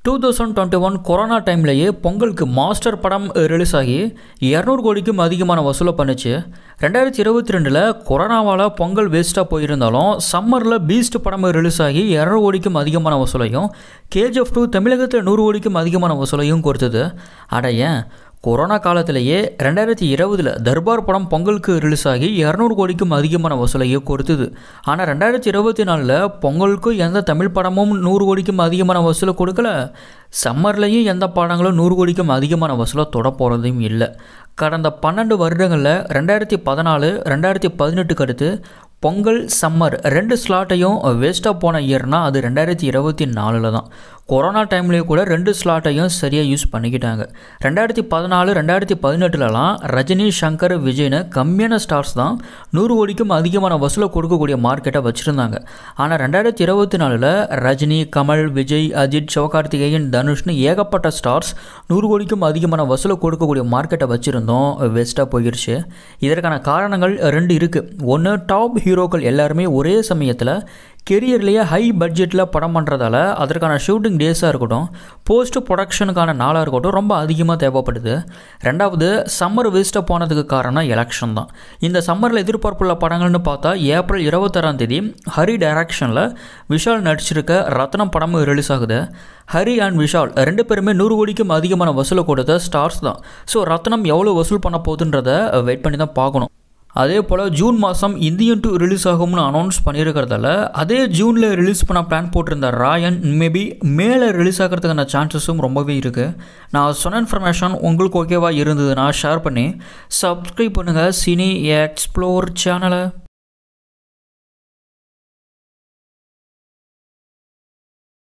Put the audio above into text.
two thousand twenty one corona டைம்லேயே பொங்கலுக்கு master படம் ரிலீஸ் ஆகி இரநூறு கோடிக்கும் அதிகமான வசூலை பண்ணுச்சு ரெண்டாயிரத்தி இருபத்தி ரெண்டில் கொரோனாவால் பொங்கல் வேஸ்ட்டாக போயிருந்தாலும் சம்மரில் பீஸ்ட் படம் ரிலீஸ் ஆகி இரநூறு கோடிக்கும் அதிகமான வசூலையும் கேஜிஎஃப் டூ தமிழகத்தில் நூறு கோடிக்கும் அதிகமான வசூலையும் கொடுத்தது அட ஏன் கொரோனா காலத்திலேயே ரெண்டாயிரத்தி இருபதில் தர்பார் படம் பொங்கலுக்கு ரிலீஸ் ஆகி இரநூறு கோடிக்கும் அதிகமான வசூலையே கொடுத்தது ஆனால் ரெண்டாயிரத்தி இருபத்தி நாலில் பொங்கலுக்கு எந்த தமிழ் படமும் நூறு கோடிக்கும் அதிகமான வசூலை கொடுக்கல சம்மர்லேயும் எந்த படங்களும் நூறு கோடிக்கும் அதிகமான வசூலை தொட போகிறதையும் இல்லை கடந்த பன்னெண்டு வருடங்களில் ரெண்டாயிரத்தி பதினாலு ரெண்டாயிரத்தி பதினெட்டுக்கு அடுத்து பொங்கல் சம்மர் ரெண்டு ஸ்லாட்டையும் வேஸ்ட்டாக போன இயர்னா அது ரெண்டாயிரத்தி இருபத்தி நாலில் தான் கொரோனா டைம்லேயே கூட ரெண்டு ஸ்லாட்டையும் சரியாக யூஸ் பண்ணிக்கிட்டாங்க ரெண்டாயிரத்தி பதினாலு ரெண்டாயிரத்தி பதினெட்டுலலாம் ரஜினி சங்கர் விஜய்னு கம்மியான ஸ்டார்ஸ் தான் நூறு கோடிக்கும் அதிகமான வசூலை கொடுக்கக்கூடிய மார்க்கெட்டை வச்சுருந்தாங்க ஆனால் ரெண்டாயிரத்தி இருபத்தி நாலில் ரஜினி கமல் விஜய் அஜித் சிவகார்த்திகேயன் தனுஷ்னு ஏகப்பட்ட ஸ்டார்ஸ் நூறு கோடிக்கும் அதிகமான வசூலை கொடுக்கக்கூடிய மார்க்கெட்டை வச்சுருந்தோம் வேஸ்ட்டாக போயிடுச்சு இதற்கான காரணங்கள் ரெண்டு இருக்குது ஒன்று டாப் ஹீரோக்கள் எல்லாருமே ஒரே சமயத்தில் கெரியர்லேயே ஹை பட்ஜெட்டில் படம் பண்ணுறதால அதற்கான ஷூட்டிங் டேஸாக இருக்கட்டும் போஸ்ட் ப்ரொடக்ஷனுக்கான நாளாக இருக்கட்டும் ரொம்ப அதிகமாக தேவைப்படுது ரெண்டாவது சம்மர் வேஸ்ட்டாக போனதுக்கு காரணம் எலெக்ஷன் தான் இந்த சம்மரில் எதிர்பார்ப்புள்ள படங்கள்னு பார்த்தா ஏப்ரல் இருபத்தாறாம் தேதி ஹரி டைரக்ஷனில் விஷால் நடிச்சிருக்க ரத்னம் படமும் ரிலீஸ் ஆகுது ஹரி அண்ட் விஷால் ரெண்டு பேருமே நூறு கோடிக்கும் அதிகமான வசூலை கொடுத்த ஸ்டார்ஸ் தான் ஸோ ரத்னம் எவ்வளோ வசூல் பண்ண போகுதுன்றதை வெயிட் பண்ணி தான் பார்க்கணும் அதே போல் ஜூன் மாதம் இந்தியன் டூ ரிலீஸ் ஆகும்னு அனௌன்ஸ் பண்ணியிருக்கிறதால அதே ஜூனில் ரிலீஸ் பண்ண பிளான் போட்டிருந்த ராயன் மேபி மேலே ரிலீஸ் ஆகிறதுக்கான சான்சஸும் ரொம்பவே இருக்குது நான் சொன்ன இன்ஃபர்மேஷன் உங்களுக்கு ஓகேவா இருந்ததுன்னா ஷேர் பண்ணி சப்ஸ்கிரைப் பண்ணுங்கள் சினி எக்ஸ்ப்ளோர் சேனலை